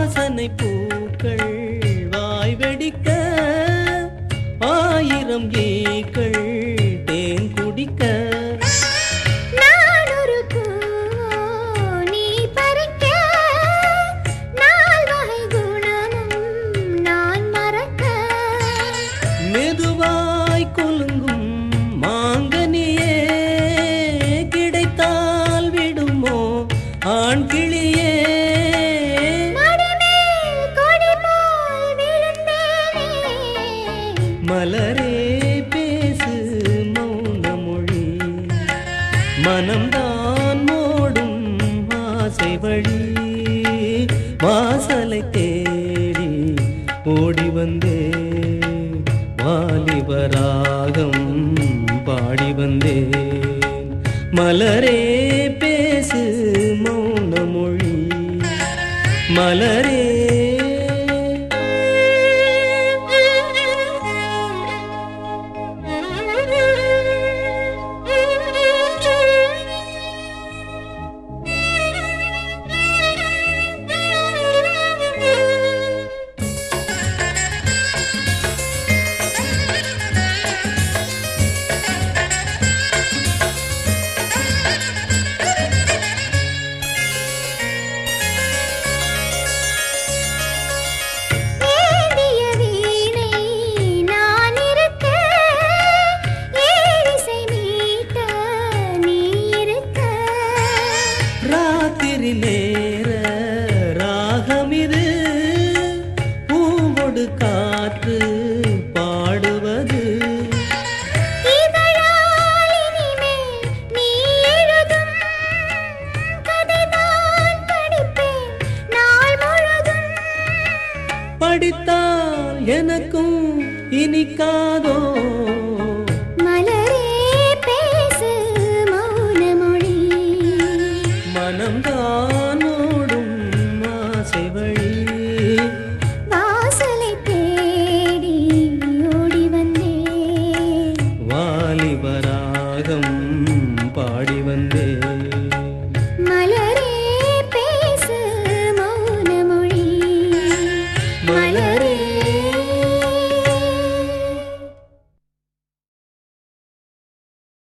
வாசனை பூக்கள் வாய் வெடிக்க ஆயிரம் ஏக்கள் தேன் குடிக்க நான் ஒரு பூவோ, நீ பறிக்க. நால்வகை குணமும் நான் மறக்க. மெதுவாய் குலுங்கும் மாங்கனியே கிடைத்தால் விடுமோ ஆண் கிளியே மடிமேல் கொடி போல் விழுந்தேனே. மலரே பேசு மௌன மொழி மனம்தான் மோடும் ஆசை வழி வாசலை தேடி ஓடி வந்தேன் வாலிபராகம் பாடி வந்தேன் மலரே பேசு மௌன மொழி மலரே ஏந்திய வீணை நான் இருக்க, ஏழிசை மீட்ட நீ இருக்க. ராத்திரி நேர ராகமிது பூவொடு காற்று பாடுவது இதழால் இனிமேல் நீ எழுதும் கதைதான் படிப்பேன் நாள் முழுதும். படித்தால் எனக்கும் இனிக்காதோ மலரே பேசு மௌன மொழி மனம்தான் ஓடும் ஆசை வழி